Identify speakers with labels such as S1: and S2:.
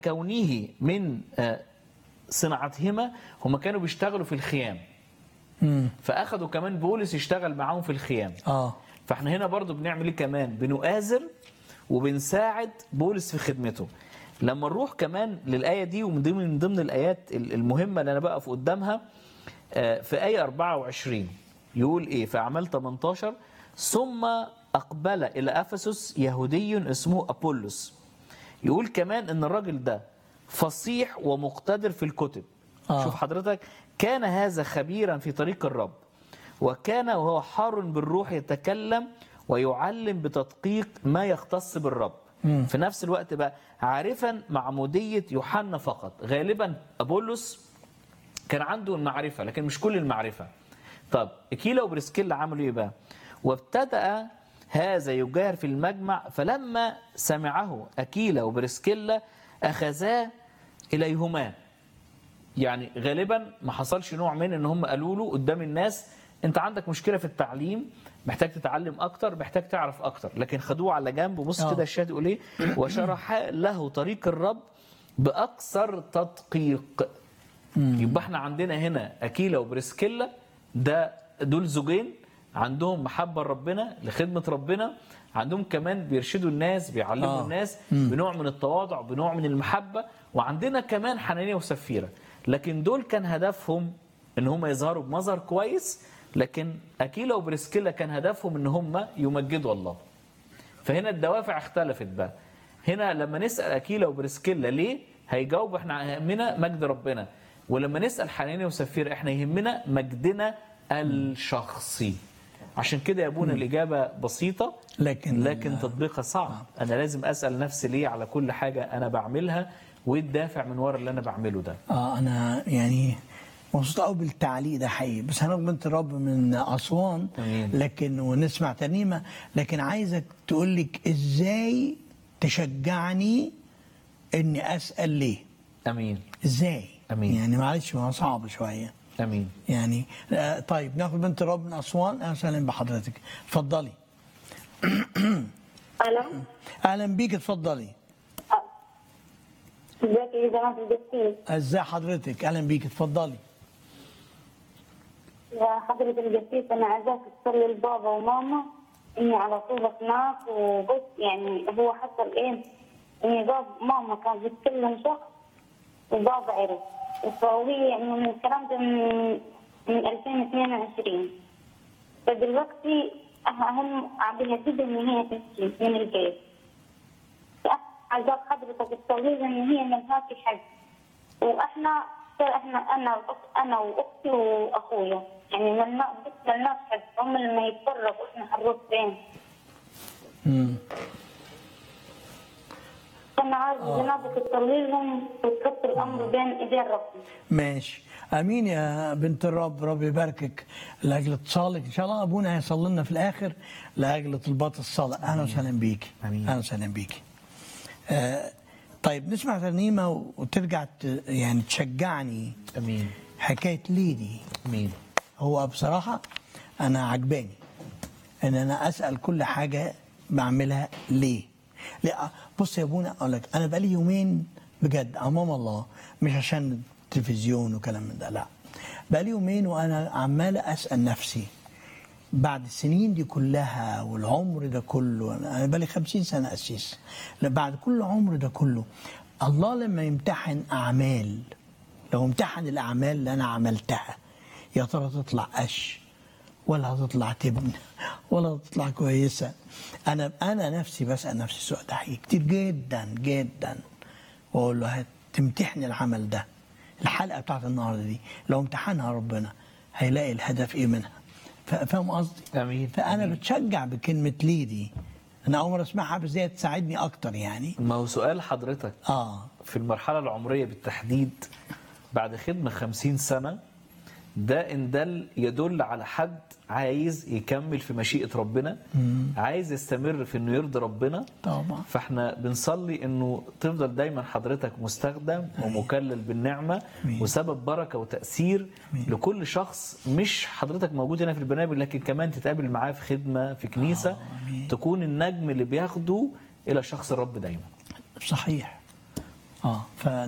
S1: كونه من آه، صناعتهما هم كانوا بيشتغلوا في الخيام
S2: امم
S1: فاخدوا كمان بولس يشتغل معاهم في الخيام
S2: اه
S1: فاحنا هنا برضو بنعمل ايه كمان بنؤازر وبنساعد بولس في خدمته لما نروح كمان للآية دي ومن ضمن من ضمن الآيات المهمة اللي أنا بقف قدامها آه، في آية 24 يقول إيه في أعمال 18 ثم أقبل إلى أفسس يهودي اسمه أبولس يقول كمان إن الراجل ده فصيح ومقتدر في الكتب
S2: آه.
S1: شوف حضرتك كان هذا خبيرا في طريق الرب وكان وهو حار بالروح يتكلم ويعلم بتدقيق ما يختص بالرب في نفس الوقت بقى عارفا معمودية يوحنا فقط غالبا أبولس كان عنده المعرفة لكن مش كل المعرفة طب إكيلا وبرسكيلا عملوا إيه بقى وابتدأ هذا يجاهر في المجمع فلما سمعه أكيلا وبرسكيلا أخذاه إليهما يعني غالبا ما حصلش نوع من ان هم قالوا له قدام الناس انت عندك مشكله في التعليم محتاج تتعلم اكتر محتاج تعرف اكتر لكن خدوه على جنب وبص
S2: آه.
S1: كده الشاهد يقول ايه وشرح له طريق الرب باكثر تدقيق يبقى احنا عندنا هنا اكيلا وبرسكيلا ده دول زوجين عندهم محبه لربنا لخدمه ربنا عندهم كمان بيرشدوا الناس بيعلموا
S2: آه.
S1: آه. الناس بنوع من التواضع بنوع من المحبه وعندنا كمان حنانيه وسفيره لكن دول كان هدفهم ان هم يظهروا بمظهر كويس لكن اكيلا وبرسكيلا كان هدفهم ان هم يمجدوا الله فهنا الدوافع اختلفت بقى هنا لما نسال اكيلا وبرسكيلا ليه هيجاوب احنا يهمنا مجد ربنا ولما نسال حنانيا وسفير احنا يهمنا مجدنا الشخصي عشان كده يا ابونا الاجابه بسيطه
S2: لكن
S1: لكن تطبيقها صعب انا لازم اسال نفسي ليه على كل حاجه انا بعملها وايه الدافع من ورا اللي انا بعمله ده
S2: اه انا يعني مبسوط قوي بالتعليق ده حقيقي بس هناخد بنت الرب من اسوان
S1: أمين.
S2: لكن ونسمع ترنيمه لكن عايزك تقول لك ازاي تشجعني اني اسال ليه
S1: امين
S2: ازاي
S1: أمين.
S2: يعني معلش ما هو صعب شويه
S1: امين
S2: يعني آه طيب ناخد بنت الرب من اسوان اهلا وسهلا بحضرتك اتفضلي
S3: الو
S2: اهلا بيك اتفضلي
S3: ازيك يا جماعه الجسيس
S2: ازاي حضرتك اهلا بيك اتفضلي
S3: يا حضرة الجسيس انا عايزاك تصلي لبابا وماما اني على طول اسمعك وبص يعني هو حصل ايه اني باب ماما كانت بتكلم شخص وبابا عرف فهي يعني من الكلام ده من من 2022 فدلوقتي هم عم بيهددوا ان هي تمشي من البيت عايزاك حضرتك تصلي لها ان هي ملهاش حق واحنا احنا انا وأخ- انا واختي واخويا يعني ملنا بس ملناش حق هم لما يتفرقوا احنا حنروح فين
S2: مم.
S3: فانا عايز جنابك تصلي لهم وتحط الامر بين ايدين ربنا
S2: ماشي امين يا بنت الرب رب يباركك لاجل اتصالك ان شاء الله ابونا هيصلي لنا في الاخر لاجل طلبات الصلاه اهلا وسهلا بيك
S1: آمين.
S2: اهلا وسهلا بيك آه طيب نسمع ترنيمه وترجع ت- يعني تشجعني
S1: امين
S2: حكايه ليه دي
S1: امين
S2: هو بصراحه انا عجباني ان انا اسال كل حاجه بعملها ليه لا بص يا ابونا اقول لك انا بقالي يومين بجد امام الله مش عشان التلفزيون وكلام من ده لا بقالي يومين وانا عمال اسال نفسي بعد السنين دي كلها والعمر ده كله انا بقالي خمسين سنه قسيس لا، بعد كل العمر ده كله الله لما يمتحن اعمال لو امتحن الاعمال اللي انا عملتها يا ترى تطلع قش ولا هتطلع تبن ولا هتطلع كويسه انا انا نفسي بسال نفسي السؤال ده حقيقي كتير جدا جدا واقول له هتمتحني العمل ده الحلقه بتاعت النهارده دي لو امتحنها ربنا هيلاقي الهدف ايه منها ف- فاهم قصدي؟
S1: امين
S2: فانا بتشجع بكلمه ليه دي انا اول مره اسمعها بس دي تساعدني اكتر يعني
S1: ما هو سؤال حضرتك
S2: اه
S1: في المرحلة العمرية بالتحديد بعد خدمة خمسين سنة ده إن دل يدل على حد عايز يكمل في مشيئة ربنا عايز يستمر في إنه يرضي ربنا
S2: طبعا
S1: فاحنا بنصلي انه تفضل دايما حضرتك مستخدم ومكلل بالنعمه
S2: أمين.
S1: وسبب بركه وتاثير لكل شخص مش حضرتك موجود هنا في البرنامج لكن كمان تتقابل معاه في خدمه في كنيسه
S2: أمين.
S1: تكون النجم اللي بياخده الى شخص الرب دايما
S2: صحيح اه ف